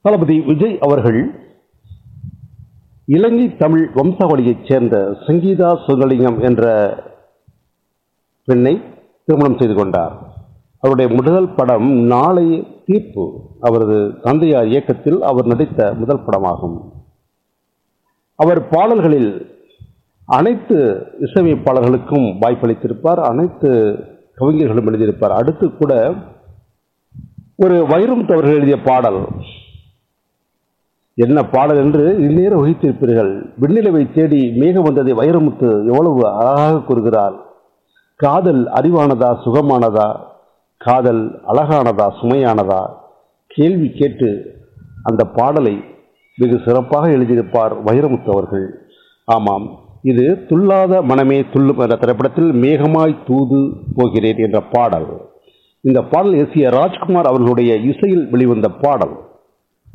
தளபதி விஜய் அவர்கள் இலங்கை தமிழ் வம்சாவளியைச் சேர்ந்த சங்கீதா சுந்தலிங்கம் என்ற பெண்ணை திருமணம் செய்து கொண்டார் அவருடைய முதல் படம் நாளை தீர்ப்பு அவரது தந்தையார் இயக்கத்தில் அவர் நடித்த முதல் படமாகும் அவர் பாடல்களில் அனைத்து இசையமைப்பாளர்களுக்கும் வாய்ப்பளித்திருப்பார் அனைத்து கவிஞர்களும் எழுதியிருப்பார் அடுத்து கூட ஒரு வைரம் அவர்கள் எழுதிய பாடல் என்ன பாடல் என்று இந்நேரம் வகித்திருப்பீர்கள் விண்ணிலவை தேடி மேகம் வந்ததை வைரமுத்து எவ்வளவு அழகாக கூறுகிறார் காதல் அறிவானதா சுகமானதா காதல் அழகானதா சுமையானதா கேள்வி கேட்டு அந்த பாடலை வெகு சிறப்பாக எழுதியிருப்பார் வைரமுத்து அவர்கள் ஆமாம் இது துல்லாத மனமே துள்ளும் என்ற திரைப்படத்தில் மேகமாய் தூது போகிறேன் என்ற பாடல் இந்த பாடல் எஸ் ஏ ராஜ்குமார் அவர்களுடைய இசையில் வெளிவந்த பாடல்